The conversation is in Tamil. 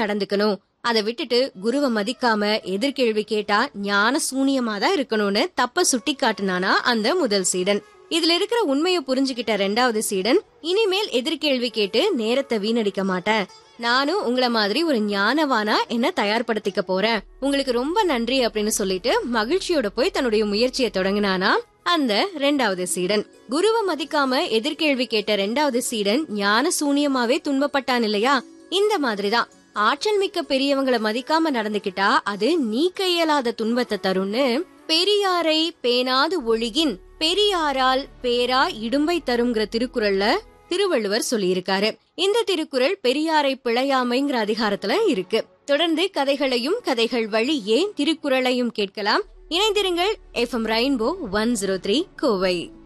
நடந்துக்கணும் அதை விட்டுட்டு குருவை மதிக்காம எதிர்கேள்வி கேட்டா ஞான சூனியமா தான் இருக்கணும்னு தப்ப சுட்டி காட்டுனானா அந்த முதல் சீடன் இதுல இருக்கிற உண்மையை புரிஞ்சுகிட்ட ரெண்டாவது சீடன் இனிமேல் எதிர்கேள்வி கேட்டு நேரத்தை வீணடிக்க மாட்டேன் நானும் உங்கள மாதிரி ஒரு ஞானவானா என்ன தயார்படுத்திக்க போறேன் உங்களுக்கு ரொம்ப நன்றி அப்படின்னு சொல்லிட்டு மகிழ்ச்சியோட போய் தன்னுடைய முயற்சியை தொடங்கினானா அந்த ரெண்டாவது சீடன் குருவை மதிக்காம எதிர்கேள்வி கேட்ட ரெண்டாவது சீடன் ஞான சூனியமாவே துன்பப்பட்டான் இல்லையா இந்த மாதிரிதான் ஆற்றல் மிக்க பெரியவங்களை மதிக்காம நடந்துகிட்டா அது நீக்க இயலாத துன்பத்தை தரும்னு பெரியாரை பேணாது ஒழுகின் பெரியாரால் பேரா இடும்பை தருங்கிற திருக்குறள்ல திருவள்ளுவர் சொல்லியிருக்காரு இந்த திருக்குறள் பெரியாரை பிழையாமைங்கிற அதிகாரத்துல இருக்கு தொடர்ந்து கதைகளையும் கதைகள் வழியே திருக்குறளையும் கேட்கலாம் இணைந்திருங்கள் FM rainbow one zero three Kovai